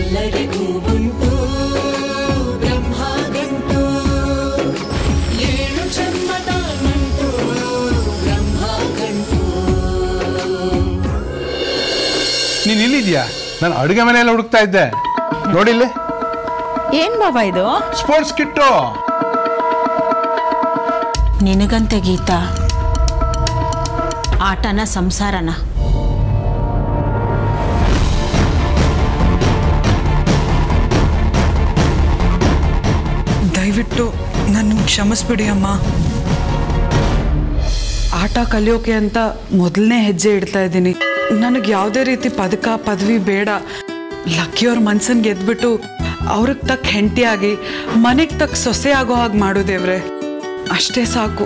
ಎಲ್ಲರಿಗೂ ಉಂಟು ಬ್ರಹ್ಮ ಗಂಟು ಏಳು ಜನ್ಮದ ನಂಟು ಬ್ರಹ್ಮ ಗಂಟು ನೀನ್ ಇಲ್ಲಿದ್ಯಾ ನಾನು ಅಡುಗೆ ಮನೆಯಲ್ಲ ಹುಡುಕ್ತಾ ಇದ್ದೆ ನೋಡಿಲ್ಲಿ ಏನ್ ಬಾಬಾ ಇದು ಸ್ಪೋರ್ಟ್ಸ್ ಕಿಟ್ಟು ನಿನಗಂತೆ ಗೀತಾ ಆಟನ ಸಂಸಾರನ ದಯವಿಟ್ಟು ನನ್ನ ಕ್ಷಮಿಸ್ಬಿಡಿ ಅಮ್ಮ ಆಟ ಕಲಿಯೋಕೆ ಅಂತ ಮೊದಲನೇ ಹೆಜ್ಜೆ ಇಡ್ತಾ ಇದ್ದೀನಿ ನನಗೆ ಯಾವುದೇ ರೀತಿ ಪದಕ ಪದವಿ ಬೇಡ ಲಕ್ಕಿಯವ್ರ ಮನ್ಸನ್ ಗೆದ್ಬಿಟ್ಟು ಅವ್ರಿಗೆ ತಕ್ಕ ಹೆಂಡತಿಯಾಗಿ ಮನೆಗೆ ತಕ್ಕ ಸೊಸೆ ಆಗೋ ಹಾಗೆ ಮಾಡು ದೇವ್ರೆ ಅಷ್ಟೇ ಸಾಕು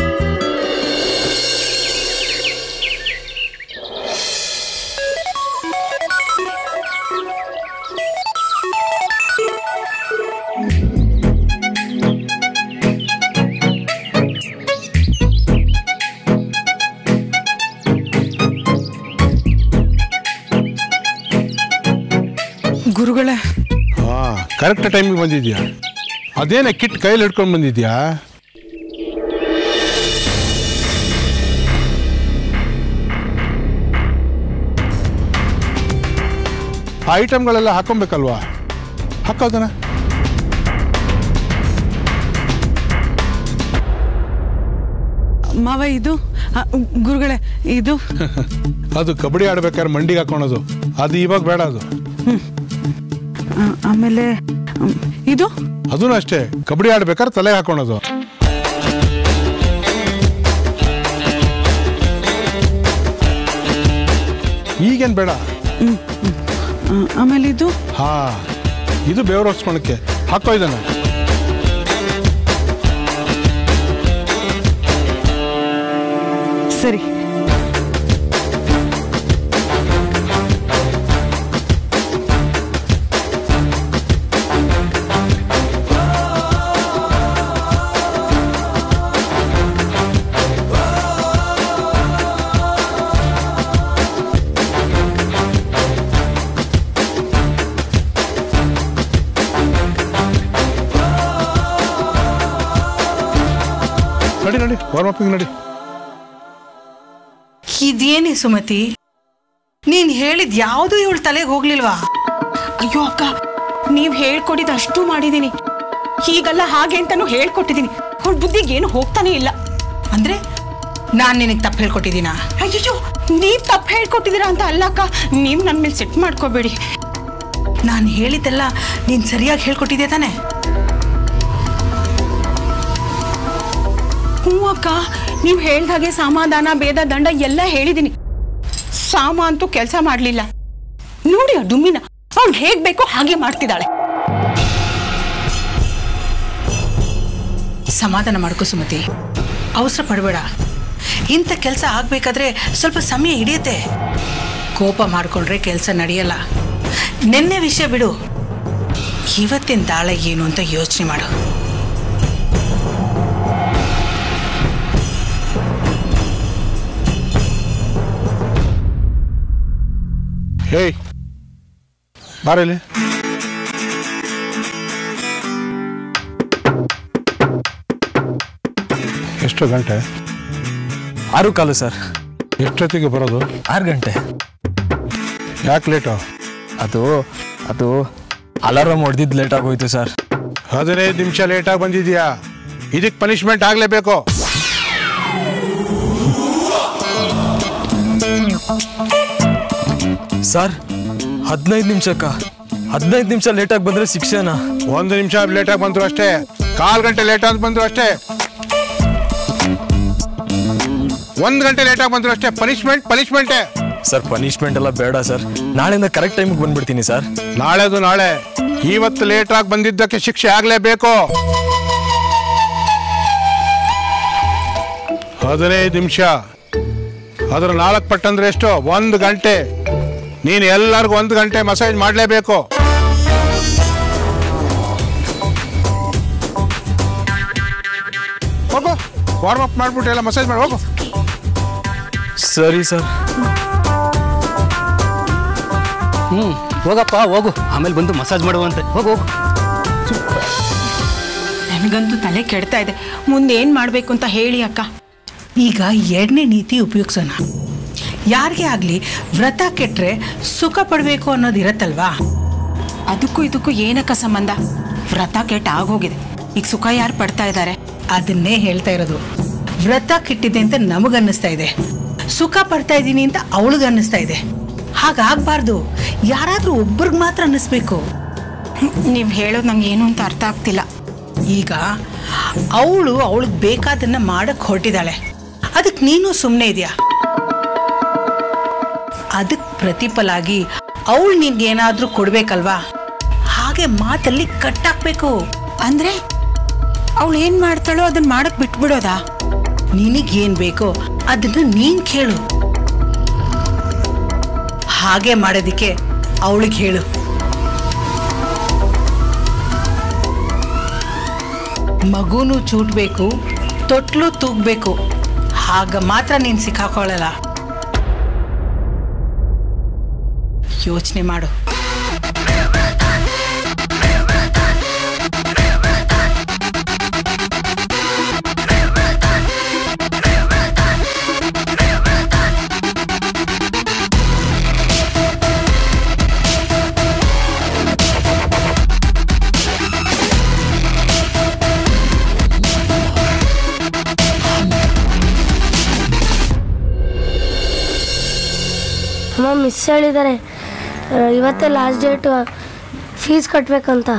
ಗುರುಗಳೇ ಹಾ ಕರೆಕ್ಟ್ ಟೈಮಿಗೆ ಬಂದಿದ್ಯಾ ಅದೇನೇ ಕಿಟ್ ಕೈಲಿ ಹಿಡ್ಕೊಂಡು ಬಂದಿದ್ಯಾ ಆ ಐಟಮ್ಗಳೆಲ್ಲ ಹಾಕೊಬೇಕಲ್ವಾ ಹಾಕೋದನ ಮಾವ ಇದು ಆ, ಗುರುಗಳೇ ಇದು ಅದು ಕಬಡ್ಡಿ ಆಡ್ಬೇಕಾದ್ರೆ ಮಂಡಿಗೆ ಹಾಕೊಳೋದು ಅದು ಇವಾಗ ಬೇಡ ಅದು ಆ, ಆಮೇಲೆ ಮ್, ಇದು ಅದೂ ಅಷ್ಟೇ ಕಬಡ್ಡಿ ಆಡ್ಬೇಕಾದ್ರೆ ತಲೆಗೆ ಹಾಕೊಳೋದು ಈಗೇನು ಬೇಡ ಆ, ಆಮೇಲೆ ಇದು ಹಾ ಇದು ಬೆವರು ಹೊಸ್ಕೊಳಕ್ಕೆ ಹಾಕೋ ಇದನ್ನ ಸರಿ ನಡಿ ನಡಿ ವಾರ್ಮ್ ಅಪ್ಪಿಗೆ ನಡಿ ಇದೇನೇ ಸುಮತಿ ನೀನ್ ಹೇಳಿದ್ ಯಾವುದು ಇವಳು ತಲೆಗೆ ಹೋಗ್ಲಿಲ್ವಾ ಅಯ್ಯೋ ಅಕ್ಕ ನೀವ್ ಹೇಳ್ಕೊಟ್ಟಿದ್ದು ಅಷ್ಟು ಮಾಡಿದೀನಿ ಹೀಗಲ್ಲ ಹಾಗೆ ಅಂತಾನು ಹೇಳ್ಕೊಟ್ಟಿದೀನಿ ಅವ್ಳ ಬುದ್ಧಿಗೆ ಏನು ಹೋಗ್ತಾನೆ ಇಲ್ಲ ಅಂದ್ರೆ ನಾನ್ ನಿನಗೆ ತಪ್ಪು ಹೇಳ್ಕೊಟ್ಟಿದ್ದೀನಾ ಅಯ್ಯೋ ನೀವ್ ತಪ್ಪು ಹೇಳ್ಕೊಟ್ಟಿದ್ದೀರಾ ಅಂತ ಅಲ್ಲ ಅಕ್ಕ ನೀವ್ ನನ್ ಮೇಲೆ ಸೆಟ್ ಮಾಡ್ಕೋಬೇಡಿ ನಾನು ಹೇಳಿದ್ದೆಲ್ಲ ನೀನ್ ಸರಿಯಾಗಿ ಹೇಳ್ಕೊಟ್ಟಿದ್ದೆ ತಾನೆ ಹ್ಞೂ ಅಕ್ಕ ನೀವು ಹೇಳ್ದಾಗೆ ಸಮಾಧಾನ ಭೇದ ದಂಡ ಎಲ್ಲ ಹೇಳಿದೀನಿ ಸಾಮ ಅಂತೂ ಕೆಲಸ ಮಾಡ್ಲಿಲ್ಲ ನೋಡಿ ಆ ಡುಮ್ಮಿನ ಅವ್ಳು ಹೇಗ್ ಬೇಕೋ ಹಾಗೆ ಮಾಡ್ತಿದ್ದಾಳೆ ಸಮಾಧಾನ ಮಾಡ್ಕೋ ಸುಮತಿ ಅವಸರ ಪಡಬೇಡ ಇಂಥ ಕೆಲಸ ಆಗ್ಬೇಕಾದ್ರೆ ಸ್ವಲ್ಪ ಸಮಯ ಹಿಡಿಯುತ್ತೆ ಕೋಪ ಮಾಡ್ಕೊಂಡ್ರೆ ಕೆಲಸ ನಡೆಯಲ್ಲ ನಿನ್ನೆ ವಿಷಯ ಬಿಡು ಇವತ್ತಿನ ದಾಳ ಏನು ಅಂತ ಯೋಚನೆ ಮಾಡು ಹೇಯ್ ಬಾರಲ್ಲಿ ಎಷ್ಟು ಗಂಟೆ ಆರು ಕಾಲು ಸರ್ ಎಷ್ಟೊತ್ತಿಗೆ ಬರೋದು ಆರು ಗಂಟೆ ಯಾಕೆ ಲೇಟು ಅದು ಅದು ಅಲಾರಾಮ್ ಹೊಡೆದಿದ್ದು ಲೇಟ್ ಆಗೋಯ್ತು ಸರ್ ಹದಿನೈದು ನಿಮಿಷ ಲೇಟಾಗಿ ಬಂದಿದ್ಯಾ ಇದಕ್ಕೆ ಪನಿಷ್ಮೆಂಟ್ ಆಗಲೇಬೇಕು ಸರ್ ಹದಿನೈದು ನಿಮಿಷಕ್ಕ ಹದಿನೈದು ನಿಮಿಷ ಲೇಟಾಗಿ ಬಂದ್ರೆ ಶಿಕ್ಷೆನಾ ಒಂದು ನಿಮಿಷ ಲೇಟಾಗಿ ಬಂದ್ರು ಅಷ್ಟೇ ಕಾಲು ಗಂಟೆ ಲೇಟ್ ಅಂತ ಬಂದ್ರು ಅಷ್ಟೇ ಒಂದು ಗಂಟೆ ಲೇಟಾಗಿ ಬಂದ್ರು ಅಷ್ಟೇ ಪನಿಷ್ಮೆಂಟ್ ಪನಿಷ್ಮೆಂಟೇ ಸರ್ ಪನಿಷ್ಮೆಂಟ್ ಎಲ್ಲ ಬೇಡ ಸರ್ ನಾಳೆಯಿಂದ ಕರೆಕ್ಟ್ ಟೈಮಿಗೆ ಬಂದ್ಬಿಡ್ತೀನಿ ಸರ್ ನಾಳೆದು ನಾಳೆ ಇವತ್ತು ಲೇಟಾಗಿ ಬಂದಿದ್ದಕ್ಕೆ ಶಿಕ್ಷೆ ಆಗಲೇಬೇಕು ಹದಿನೈದು ನಿಮಿಷ ಅದರ ನಾಲ್ಕು ಪಟ್ಟಂದ್ರೆ ಎಷ್ಟು ಒಂದು ಗಂಟೆ ನೀನು ಎಲ್ಲರಿಗೂ ಒಂದು ಗಂಟೆ ಮಸಾಜ್ ಮಾಡಲೇಬೇಕು ಹೋಗು ವಾರ್ಮ್ ಅಪ್ ಮಾಡ್ಬಿಟ್ಟು ಎಲ್ಲ ಮಸಾಜ್ ಮಾಡಿ ಹೋಗು ಸರಿ ಸರ್ ಹ್ಞೂ ಹೋಗಪ್ಪ ಹೋಗು ಆಮೇಲೆ ಬಂದು ಮಸಾಜ್ ಮಾಡುವಂತೆ ಹೋಗು ಹೋಗು ನನಗಂತೂ ತಲೆ ಕೆಡ್ತಾ ಇದೆ ಮುಂದೆ ಏನು ಮಾಡಬೇಕು ಅಂತ ಹೇಳಿ ಅಕ್ಕ ಈಗ ಎರಡನೇ ನೀತಿ ಉಪಯೋಗಿಸೋಣ ಯಾರಿಗೇ ಆಗಲಿ ವ್ರತ ಕೆಟ್ಟರೆ ಸುಖ ಪಡಬೇಕು ಅನ್ನೋದು ಇರತ್ತಲ್ವಾ ಅದಕ್ಕೂ ಇದಕ್ಕೂ ಏನಕ್ಕ ಸಂಬಂಧ ವ್ರತ ಕೆಟ್ಟ ಆಗೋಗಿದೆ ಈಗ ಸುಖ ಯಾರು ಪಡ್ತಾ ಇದ್ದಾರೆ ಅದನ್ನೇ ಹೇಳ್ತಾ ಇರೋದು ವ್ರತ ಕೆಟ್ಟಿದೆ ಅಂತ ನಮಗನ್ನಿಸ್ತಾ ಇದೆ ಸುಖ ಪಡ್ತಾ ಇದ್ದೀನಿ ಅಂತ ಅವಳಿಗೆ ಅನ್ನಿಸ್ತಾ ಇದೆ ಹಾಗಾಗಬಾರ್ದು ಯಾರಾದರೂ ಒಬ್ರಿಗೆ ಮಾತ್ರ ಅನ್ನಿಸ್ಬೇಕು ನೀವು ಹೇಳೋದು ನಂಗೆ ಏನು ಅಂತ ಅರ್ಥ ಆಗ್ತಿಲ್ಲ ಈಗ ಅವಳು ಅವಳಿಗೆ ಬೇಕಾದನ್ನ ಮಾಡಕ್ ಹೊರಟಿದ್ದಾಳೆ ಅದಕ್ಕೆ ನೀನು ಸುಮ್ಮನೆ ಇದೆಯಾ ಅದಕ್ಕೆ ಪ್ರತಿಫಲಾಗಿ ಅವಳು ನಿನ್ಗೆ ಏನಾದರೂ ಕೊಡ್ಬೇಕಲ್ವಾ ಹಾಗೆ ಮಾತಲ್ಲಿ ಕಟ್ಟಾಕ್ಬೇಕು ಅಂದ್ರೆ ಅವಳು ಏನು ಮಾಡ್ತಾಳೋ ಅದನ್ನ ಮಾಡಕ್ ಬಿಟ್ಬಿಡೋದಾ ನಿನಗೇನ್ ಬೇಕೋ ಅದನ್ನ ನೀನ್ ಕೇಳು ಹಾಗೆ ಮಾಡೋದಿಕ್ಕೆ ಅವಳಿಗೆ ಹೇಳು ಮಗುನು ಚೂಟ್ಬೇಕು ತೊಟ್ಲು ತೂಗ್ಬೇಕು ಆಗ ಮಾತ್ರ ನೀನ್ ಸಿಕ್ಕಾಕೊಳ್ಳಲ್ಲ ಯೋಚನೆ ಮಾಡು ಅಮ್ಮ ಮಿಸ್ ಹೇಳಿದ್ದಾರೆ ಆ, ಇವತ್ತೇ ಲಾಸ್ಟ್ ಡೇಟು ಫೀಸ್ ಕಟ್ಟಬೇಕಂತ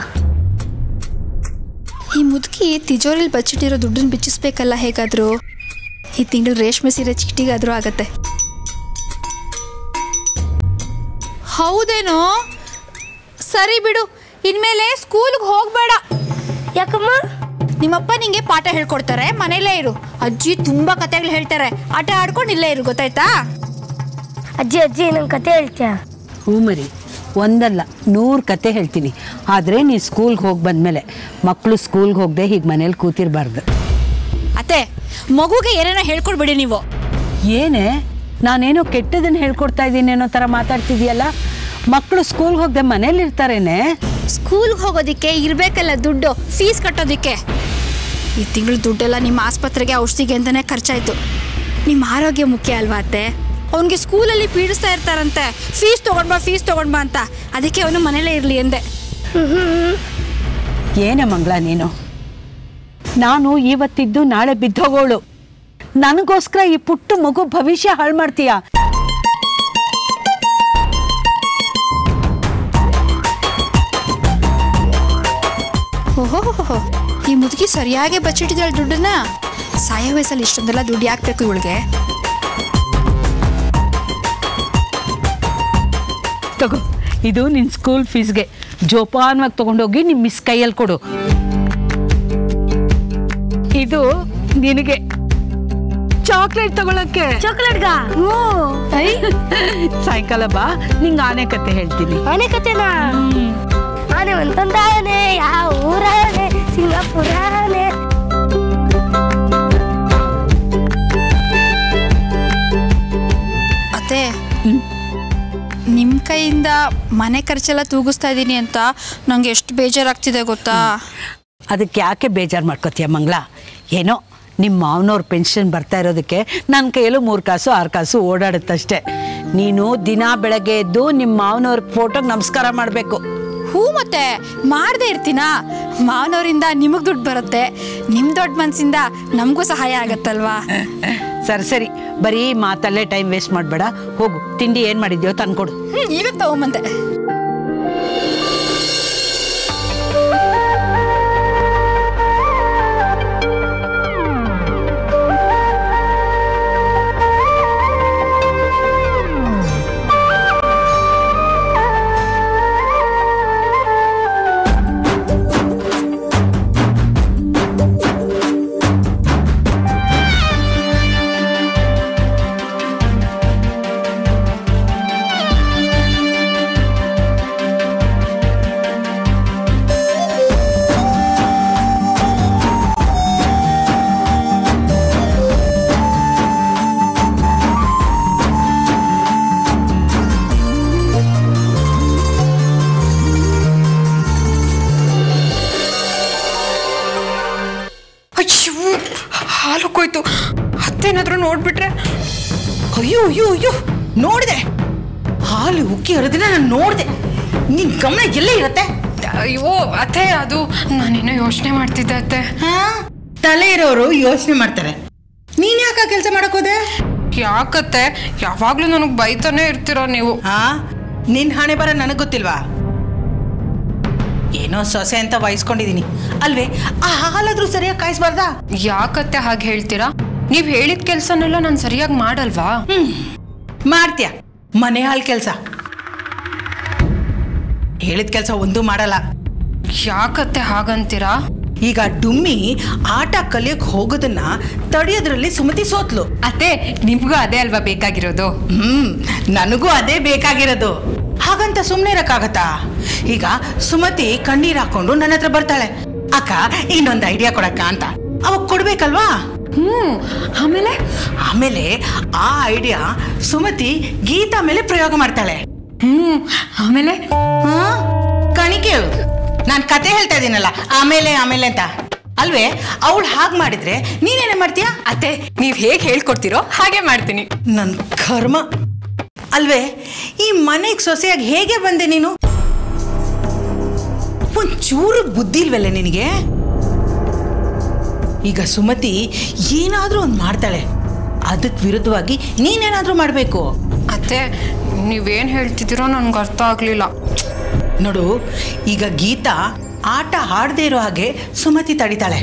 ಈ ಮುದುಕಿ ತಿಜೋರಿಲಿ ಬಚ್ಚಿಟ್ಟಿರೋ ದುಡ್ಡನ್ನ ಬಿಚ್ಚಿಸ್ಬೇಕಲ್ಲ ಹೇಗಾದರೂ ಈ ತಿಂಗಳು ರೇಷ್ಮೆ ಸೀರೆ ಚೀಟಿಗಾದರೂ ಆಗತ್ತೆ ಹೌದೇನೋ ಸರಿ ಬಿಡು ಇನ್ಮೇಲೆ ಸ್ಕೂಲ್ಗೆ ಹೋಗಬೇಡ ಯಾಕಮ್ಮ ನಿಮ್ಮಪ್ಪ ನಿಂಗೆ ಪಾಠ ಹೇಳ್ಕೊಡ್ತಾರೆ ಮನೇಲೇ ಇರು ಅಜ್ಜಿ ತುಂಬಾ ಕತೆಗಳು ಹೇಳ್ತಾರೆ ಆಟ ಆಡ್ಕೊಂಡು ಇಲ್ಲೇ ಇರು ಗೊತ್ತಾಯ್ತಾ ಅಜ್ಜಿ ಅಜ್ಜಿ ನಂಗೆ ಕತೆ ಹೇಳ್ತೀಯಾ ಹ್ಞೂ ಮರಿ ಒಂದಲ್ಲ ನೂರು ಕತೆ ಹೇಳ್ತೀನಿ ಆದರೆ ನೀ ಸ್ಕೂಲ್ಗೆ ಹೋಗಿ ಬಂದಮೇಲೆ ಮಕ್ಕಳು ಸ್ಕೂಲ್ಗೆ ಹೋಗದೆ ಹೀಗೆ ಮನೇಲಿ ಕೂತಿರಬಾರ್ದು ಅತ್ತೆ ಮಗುಗೆ ಏನೇನೋ ಹೇಳ್ಕೊಡ್ಬಿಡಿ ನೀವು ಏನೇ ನಾನೇನೋ ಕೆಟ್ಟದನ್ನು ಹೇಳ್ಕೊಡ್ತಾ ಇದ್ದೀನಿ ಅನ್ನೋ ಥರ ಮಾತಾಡ್ತಿದ್ಯಲ್ಲ ಮಕ್ಕಳು ಸ್ಕೂಲ್ಗೆ ಹೋಗದೆ ಮನೇಲಿ ಇರ್ತಾರೇನೆ ಸ್ಕೂಲ್ಗೆ ಹೋಗೋದಕ್ಕೆ ಇರಬೇಕಲ್ಲ ದುಡ್ಡು ಫೀಸ್ ಕಟ್ಟೋದಕ್ಕೆ ಈ ತಿಂಗಳು ದುಡ್ಡೆಲ್ಲ ನಿಮ್ಮ ಆಸ್ಪತ್ರೆಗೆ ಔಷಧಿಗೆ ಅಂತಲೇ ಖರ್ಚಾಯಿತು ನಿಮ್ಮ ಆರೋಗ್ಯ ಮುಖ್ಯ ಅಲ್ವಾ ಅತ್ತೆ ಅವನಿಗೆ ಸ್ಕೂಲಲ್ಲಿ ಪೀಡಿಸ್ತಾ ಇರ್ತಾರಂತೆ ಫೀಸ್ ತೊಗೊಂಡ್ಬಾ ಫೀಸ್ ತೊಗೊಂಡ್ಬಾ ಅಂತ ಅದಕ್ಕೆ ಅವನು ಮನೇಲೇ ಇರಲಿ ಎಂದೆ ಏನೇ ಮಂಗಳ ನೀನು ನಾನು ಇವತ್ತಿದ್ದು ನಾಳೆ ಬಿದ್ದೋಗೋಳು ನನಗೋಸ್ಕರ ಈ ಪುಟ್ಟ ಮಗು ಭವಿಷ್ಯ ಹಾಳು ಮಾಡ್ತೀಯಾ ಓಹೋ ಈ ಮುದುಕಿ ಸರಿಯಾಗಿ ಬಚ್ಚಿಟ್ಟಿದ್ದಾಳೆ ದುಡ್ಡನ್ನ ಸಾಯೋ ವಯಸ್ಸಲ್ಲಿ ಇಷ್ಟೊಂದೆಲ್ಲ ದುಡ್ಡು ಯಾಕಬೇಕು ಇವಳಿಗೆ ತಗೋ ಇದು ನಿನ್ನ ಸ್ಕೂಲ್ ಫೀಸ್ಗೆ ಜೋಪಾನವಾಗಿ ತಗೊಂಡೋಗಿ ನಿಮ್ಮ ಮಿಸ್ ಕೈಯಲ್ಲಿ ಕೊಡು ಇದು ನಿನಗೆ ಚಾಕ್ಲೇಟ್ ತಗೊಳಕ್ಕೆ ಚಾಕ್ಲೇಟ್ಗಾ ಸಾಯಂಕಾಲ ಬಾ ನಿಂಗೆ ಆನೆ ಕತೆ ಹೇಳ್ತೀನಿ ಆನೆ ಕತೆನಾ ಆನೆ ಒಂತೊಂದ ಆನೆ ಯಾವ ಊರಾನೆ ಸಿಂಗಾಪುರ ಆನೆ ಅತ್ತೆ ನಿಮ್ಮ ಕೈಯಿಂದ ಮನೆ ಖರ್ಚೆಲ್ಲ ತೂಗಿಸ್ತಾ ಇದ್ದೀನಿ ಅಂತ ನಂಗೆ ಎಷ್ಟು ಬೇಜಾರಾಗ್ತಿದೆ ಗೊತ್ತಾ ಅದಕ್ಕೆ ಯಾಕೆ ಬೇಜಾರು ಮಾಡ್ಕೋತೀಯ ಮಂಗಳ ಏನೋ ನಿಮ್ಮ ಮಾವನವ್ರ ಪೆನ್ಷನ್ ಬರ್ತಾ ಇರೋದಕ್ಕೆ ನನ್ನ ಕೈಯಲ್ಲೂ ಮೂರು ಕಾಸು ಆರು ಕಾಸು ಓಡಾಡುತ್ತಷ್ಟೇ ನೀನು ದಿನ ಬೆಳಗ್ಗೆ ಎದ್ದು ನಿಮ್ಮ ಮಾವನವ್ರ ಫೋಟೋಗೆ ನಮಸ್ಕಾರ ಮಾಡಬೇಕು ಹೂ ಮತ್ತೆ ಮಾಡದೇ ಇರ್ತೀನಾ ಮಾವನವರಿಂದ ನಿಮಗೆ ದುಡ್ಡು ಬರುತ್ತೆ ನಿಮ್ಮ ದೊಡ್ಡ ಮನಸ್ಸಿಂದ ನಮಗೂ ಸಹಾಯ ಆಗತ್ತಲ್ವಾ ಸರಿ ಸರಿ ಬರೀ ಮಾತಲ್ಲೇ ಟೈಮ್ ವೇಸ್ಟ್ ಮಾಡಬೇಡ ಹೋಗು ತಿಂಡಿ ಏನು ಮಾಡಿದ್ಯೋ ತಂದ್ಕೊಡು ಹ್ಞೂ ಇವಾಗ ತಗೊಂಬಂದೆ ಆಗೋಯ್ತು ಅತ್ತೇನಾದ್ರೂ ನೋಡ್ಬಿಟ್ರೆ ಅಯ್ಯೋ ಅಯ್ಯೋ ಅಯ್ಯೋ ನೋಡಿದೆ ಹಾಲು ಉಕ್ಕಿ ಹರಿದಿನ ನಾನು ನೋಡಿದೆ ನಿನ್ ಗಮನ ಎಲ್ಲೇ ಇರತ್ತೆ ಅಯ್ಯೋ ಅತ್ತೆ ಅದು ನಾನೇನೋ ಯೋಚನೆ ಮಾಡ್ತಿದ್ದೆ ಅತ್ತೆ ಹಾ ತಲೆ ಇರೋರು ಯೋಚನೆ ಮಾಡ್ತಾರೆ ನೀನ್ ಯಾಕ ಕೆಲಸ ಮಾಡಕ್ ಹೋದೆ ಯಾಕತ್ತೆ ಯಾವಾಗ್ಲೂ ನನಗೆ ಬೈತಾನೆ ಇರ್ತೀರ ನೀವು ಹಾ ನಿನ್ ಹಣೆ ಬರ ನನಗ್ ಗೊತ್ತಿಲ್ವಾ ಏನೋ ಸೊಸೆ ಅಂತ ವಹಿಸ್ಕೊಂಡಿದೀನಿ ಅಲ್ವೇ ಆ ಹಾಲಾದ್ರೂ ಸರಿಯಾಗಿ ಕಾಯಿಸ್ಬಾರ್ದಾ ಯಾಕತ್ತೆ ಹಾಗೆ ಹೇಳ್ತೀರಾ ನೀವ್ ಹೇಳಿದ ಕೆಲ್ಸನೆಲ್ಲ ನಾನು ಸರಿಯಾಗಿ ಮಾಡಲ್ವಾ ಮಾಡ್ತೀಯ ಮನೆ ಹಾಲ್ ಕೆಲಸ ಹೇಳಿದ ಕೆಲಸ ಒಂದೂ ಮಾಡಲ್ಲ ಯಾಕತ್ತೆ ಹಾಗಂತೀರಾ ಈಗ ಡುಮ್ಮಿ ಆಟ ಕಲಿಯಕ್ ಹೋಗೋದನ್ನ ತಡೆಯೋದ್ರಲ್ಲಿ ಸುಮತಿ ಸೋತ್ಲು ಅತ್ತೆ ನಿಮ್ಗೂ ಅದೇ ಅಲ್ವಾ ಬೇಕಾಗಿರೋದು ಹ್ಮ್ ನನಗೂ ಅದೇ ಬೇಕಾಗಿರೋದು ಹಾಗಂತ ಸುಮ್ಮನೆ ಇರಕ್ಕಾಗತ್ತಾ ಈಗ ಸುಮತಿ ಕಣ್ಣೀರ್ ಹಾಕೊಂಡು ನನ್ನ ಹತ್ರ ಬರ್ತಾಳೆ ಅಕ್ಕ ಇನ್ನೊಂದು ಐಡಿಯಾ ಕೊಡಕ್ಕ ಅಂತ ಅವಾಗ ಕೊಡ್ಬೇಕಲ್ವಾ ಹ್ಮ್ ಆಮೇಲೆ ಆಮೇಲೆ ಆ ಐಡಿಯಾ ಸುಮತಿ ಗೀತಾ ಮೇಲೆ ಪ್ರಯೋಗ ಮಾಡ್ತಾಳೆ ಹ್ಮ್ ಆಮೇಲೆ ಹಾ ಕಣಿಕೆ ನಾನು ಕತೆ ಹೇಳ್ತಾ ಇದ್ದೀನಲ್ಲ ಆಮೇಲೆ ಆಮೇಲೆ ಅಂತ ಅಲ್ವೇ ಅವಳು ಹಾಗೆ ಮಾಡಿದ್ರೆ ನೀನೇನೇ ಮಾಡ್ತೀಯಾ ಅತ್ತೆ ನೀವ್ ಹೇಗ್ ಹೇಳ್ಕೊಡ್ತೀರೋ ಹಾಗೆ ಮಾಡ್ತೀನಿ ನನ್ ಕರ್ಮ ಅಲ್ವೇ ಈ ಮನೆಗೆ ಸೊಸೆಯಾಗಿ ಹೇಗೆ ಬಂದೆ ನೀನು ಒಂಚೂರು ಬುದ್ಧಿ ಇಲ್ವಲ್ಲ ನಿನಗೆ ಈಗ ಸುಮತಿ ಏನಾದ್ರೂ ಒಂದು ಮಾಡ್ತಾಳೆ ಅದಕ್ಕೆ ವಿರುದ್ಧವಾಗಿ ನೀನೇನಾದ್ರೂ ಮಾಡಬೇಕು ಅತ್ತೆ ನೀವೇನ್ ಹೇಳ್ತಿದ್ದೀರೋ ನನ್ಗೆ ಅರ್ಥ ಆಗ್ಲಿಲ್ಲ ನೋಡು ಈಗ ಗೀತಾ ಆಟ ಆಡದೇ ಇರೋ ಹಾಗೆ ಸುಮತಿ ತಡಿತಾಳೆ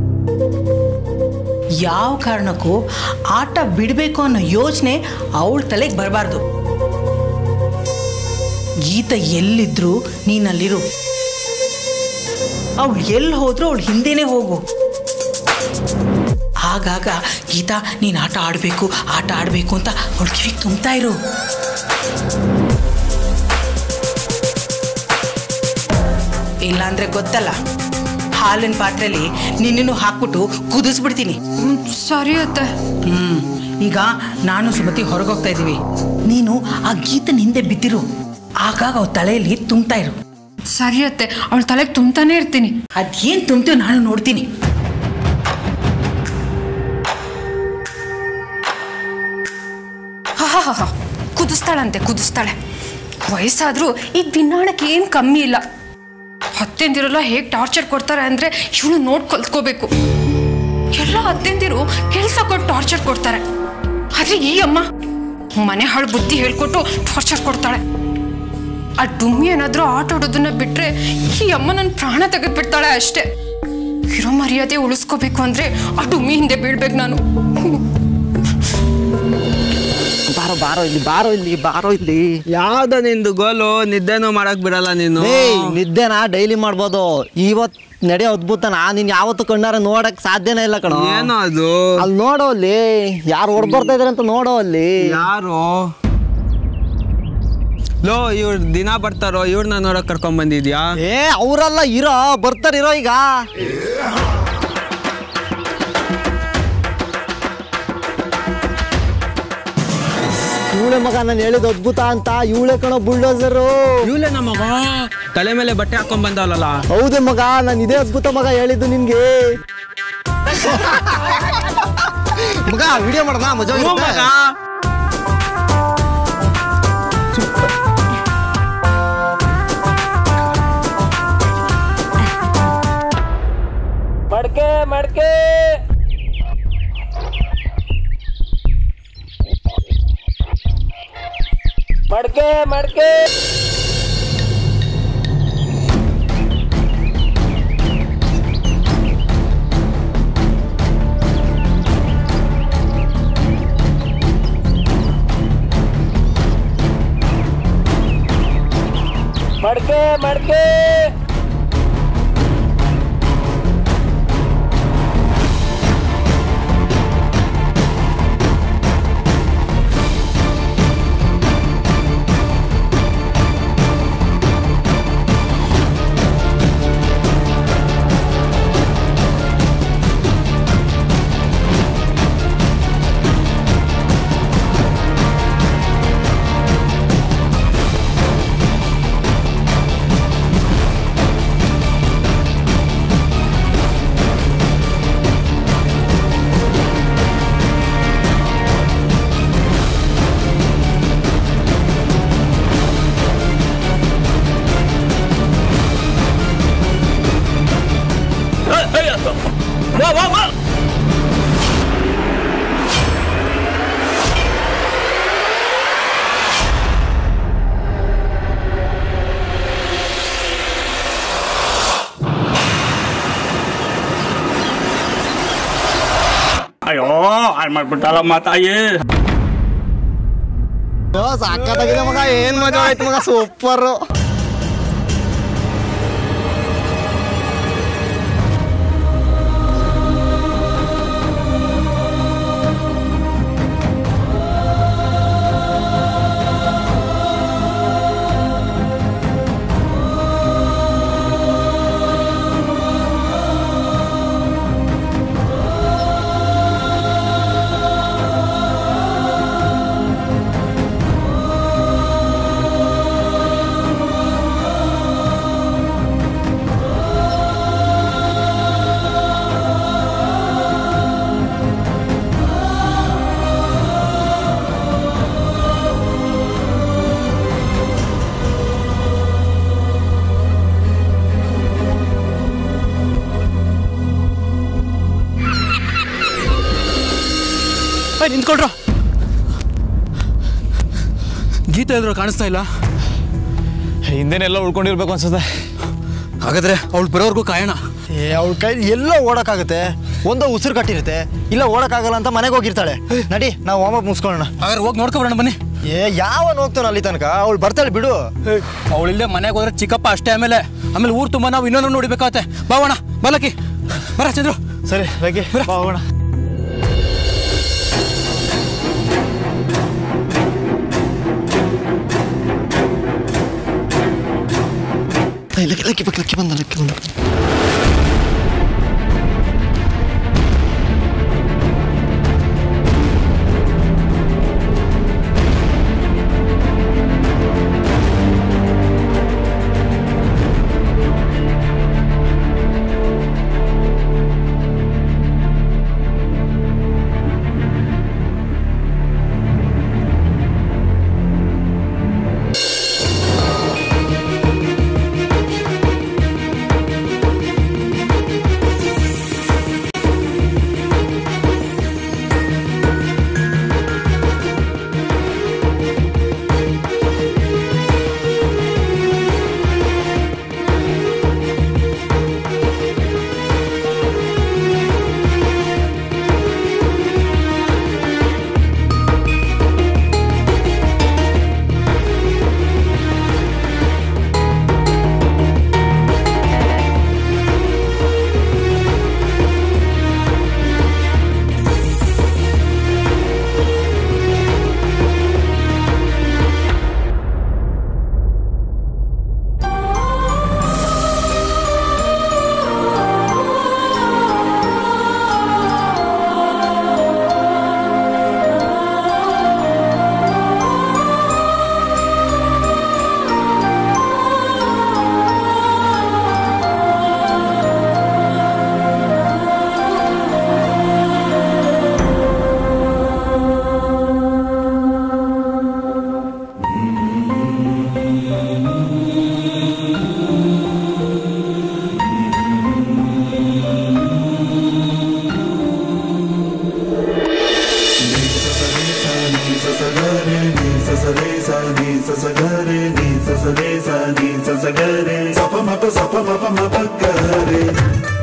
ಯಾವ ಕಾರಣಕ್ಕೂ ಆಟ ಬಿಡಬೇಕು ಅನ್ನೋ ಯೋಚನೆ ಅವಳ ತಲೆಗೆ ಬರಬಾರ್ದು ಗೀತ ಎಲ್ಲಿದ್ರು ನೀನಲ್ಲಿರು ಅವಳು ಎಲ್ಲಿ ಹೋದ್ರೂ ಅವಳು ಹಿಂದೆನೇ ಹೋಗು ಆಗಾಗ ಗೀತಾ ನೀನು ಆಟ ಆಡಬೇಕು ಆಟ ಆಡಬೇಕು ಅಂತ ಅವಳು ಕಿವಿಗೆ ತುಂಬ್ತಾ ಇರು ಇಲ್ಲಾಂದ್ರೆ ಗೊತ್ತಲ್ಲ ಹಾಲಿನ ಪಾತ್ರೆಯಲ್ಲಿ ನಿನ್ನನ್ನು ಹಾಕ್ಬಿಟ್ಟು ಕುದಿಸ್ಬಿಡ್ತೀನಿ ಹ್ಮ್, ಸರಿ ಅತ್ತೆ ಹ್ಮ್ ಈಗ ನಾನು ಸುಮತಿ ಹೊರಗೋಗ್ತಾ ಇದ್ದೀವಿ ನೀನು ಆ ಗೀತನ ಹಿಂದೆ ಬಿದ್ದಿರು ಆಗಾಗ ಅವ್ರ ತಲೆಯಲ್ಲಿ ತುಂಬ್ತಾ ಇರು ಸರಿ ಅತ್ತೆ ಅವಳ ತಲೆಗೆ ತುಂಬ್ತಾನೆ ಇರ್ತೀನಿ ಅದೇನ್ ತುಂಬ್ತೀವಿ ನಾನು ನೋಡ್ತೀನಿ ಹಾ ಕುದಿಸ್ತಾಳಂತೆ ಕುದಿಸ್ತಾಳೆ ವಯಸ್ಸಾದ್ರೂ ಈಗ ದಿನಾಣಕ್ಕೆ ಏನು ಕಮ್ಮಿ ಇಲ್ಲ ಹತ್ತೆಂದಿರೆಲ್ಲ ಹೇಗೆ ಟಾರ್ಚರ್ ಕೊಡ್ತಾರೆ ಅಂದ್ರೆ ಇವಳು ನೋಡ್ ಕಲ್ತ್ಕೋಬೇಕು ಎಲ್ಲ ಹತ್ತೆಂದಿರು ಕೆಲಸ ಕೊಟ್ಟು ಟಾರ್ಚರ್ ಕೊಡ್ತಾರೆ ಆದ್ರೆ ಈ ಅಮ್ಮ ಮನೆ ಹಾಳು ಬುದ್ಧಿ ಹೇಳ್ಕೊಟ್ಟು ಟಾರ್ಚರ್ ಕೊಡ್ತಾಳೆ ಆ ಡುಮ್ಮಿ ಏನಾದ್ರೂ ಆಟ ಆಡೋದನ್ನ ಬಿಟ್ರೆ ಈ ಅಮ್ಮ ನನ್ನ ಪ್ರಾಣ ತೆಗೆದ್ಬಿಡ್ತಾಳೆ ಅಷ್ಟೇ ಇರೋ ಮರ್ಯಾದೆ ಉಳಿಸ್ಕೋಬೇಕು ಅಂದ್ರೆ ಆ ಡುಮ್ಮಿ ಹಿಂದೆ ಬೀಳ್ಬೇಕು ನಾನು ಬಾರೋ ಬಾರೋ ಇಲ್ಲಿ ಬಾರೋ ಇಲ್ಲಿ ಬಾರೋ ಇಲ್ಲಿ ಯಾವ್ದ ನಿಂದು ಗೋಲು ನಿದ್ದೆನೂ ಮಾಡಕ್ ಬಿಡಲ್ಲ ನೀನು ಏಯ್ ನಿದ್ದೆನಾ ಡೈಲಿ ಮಾಡ್ಬೋದು ಇವತ್ ನಡೆಯೋ ಅದ್ಭುತನ ನೀನ್ ಯಾವತ್ತು ಕಣ್ಣಾರ ನೋಡಕ್ ಸಾಧ್ಯನೇ ಇಲ್ಲ ಕಣ ಏನೋ ಅದು ಅಲ್ಲಿ ನೋಡೋ ಅಲ್ಲಿ ಯಾರು ಓಡ್ ಬರ್ತಾ ಇದಾರೆ ಅಂತ ನೋಡೋ ಅಲ್ಲಿ ಯಾರು ಲೋ ಇವ್ರು ದಿನ ಬರ್ತಾರೋ ಇವ್ರನ್ನ ನೋಡಕ್ ಕರ್ಕೊಂಡ್ ಬಂದಿದ್ಯಾ ಏ ಅವರೆಲ್ಲ ಇರೋ ಬರ್ತಾರ ಇರೋ ಈಗ ಇವಳೆ ಮಗ ನಾನು ಹೇಳಿದ ಅದ್ಭುತ ಅಂತ ಇವಳೆ ಕಣೋ ಬುಲ್ಡೋಸರು ಇವಳೆ ನಮ್ಮ ಮಗ ತಲೆ ಮೇಲೆ ಬಟ್ಟೆ ಹಾಕೊಂಡ್ ಬಂದವಲ್ಲ ಹೌದೇ ಮಗ ನಾನು ಇದೇ ಅದ್ಭುತ ಮಗ ಹೇಳಿದ್ದು ನಿನ್ಗೆ ಮಗ ವಿಡಿಯೋ ಮಾಡೋಣ ಮಜಾ ಹ್ಞೂ ಇರುತ್ತೆ. ಮಗ. ಮಡ್ಕೆ ಮಡ್ಕೆ ಮಡ್ಕೆ ಮಡ್ಕೆ ಮಡ್ಕೆ ಮಡ್ಕೆ ವಾ ವಾ ವಾ ಅಯ್ಯೋ ಹಾಳು ಮಾಡ್ಬಿಟ್ಟಲ್ಲಮ್ಮ ತಾಯಿ ಸಾಕಾಗಿದೆ ಮಗ ಏನ್ ಮಜಾ ಆಯ್ತು ಮಗ ಸೂಪರ್ ನಿಂತ್ಕೊಳ್ರ ಗೀತಾ ಎಲ್ರು ಕಾಣಿಸ್ತಾ ಇಲ್ಲ ಹಿಂದೆನೆಲ್ಲ ಉಳ್ಕೊಂಡಿರ್ಬೇಕು ಅನ್ಸುತ್ತೆ ಹಾಗಾದ್ರೆ ಅವಳು ಬರೋವರೆಗೂ ಕಾಯೋಣ ಏ ಅವಳ ಕೈ ಎಲ್ಲ ಓಡಕ್ಕಾಗುತ್ತೆ ಒಂದೋ ಉಸಿರು ಕಟ್ಟಿರುತ್ತೆ ಇಲ್ಲ ಓಡಕ್ಕಾಗಲ್ಲ ಅಂತ ಮನೆಗೆ ಹೋಗಿರ್ತಾಳೆ ನಡಿ ನಾವು ವಾಮಪ್ ಮುಗಿಸ್ಕೊಳ್ಳೋಣ ಹಾಗಾದ್ರೆ ಹೋಗಿ ನೋಡ್ಕೊಬರೋಣ ಬನ್ನಿ ಏ ಯಾವನ್ ಹೋಗ್ತಾನ ಅಲ್ಲಿ ತನಕ ಅವಳು ಬರ್ತಾಳೆ ಬಿಡು ಅವಳಿಲ್ಲದೆ ಮನೆಗೆ ಹೋದ್ರೆ ಚಿಕ್ಕಪ್ಪ ಅಷ್ಟೇ ಆಮೇಲೆ ಆಮೇಲೆ ಊರು ತುಂಬ ನಾವು ಇನ್ನೊಂದು ನೋಡಿಬೇಕಾಗತ್ತೆ ಬಾವಣ ಬಲಕಿ ಬರ ಚಂದ್ರು ಸರಿ ಬಗ್ಗೆ ಹೋಗೋಣ ಲಕ್ಕಿ ಲಕ್ಕಿ ಬಂದ ಲಕ್ಕಿ ಬಂದ ಲಕ್ಕಿ ಬಂದ ಸಪ ಮಪ ಸಪ ಮಪ ಮಪ ಗರೆ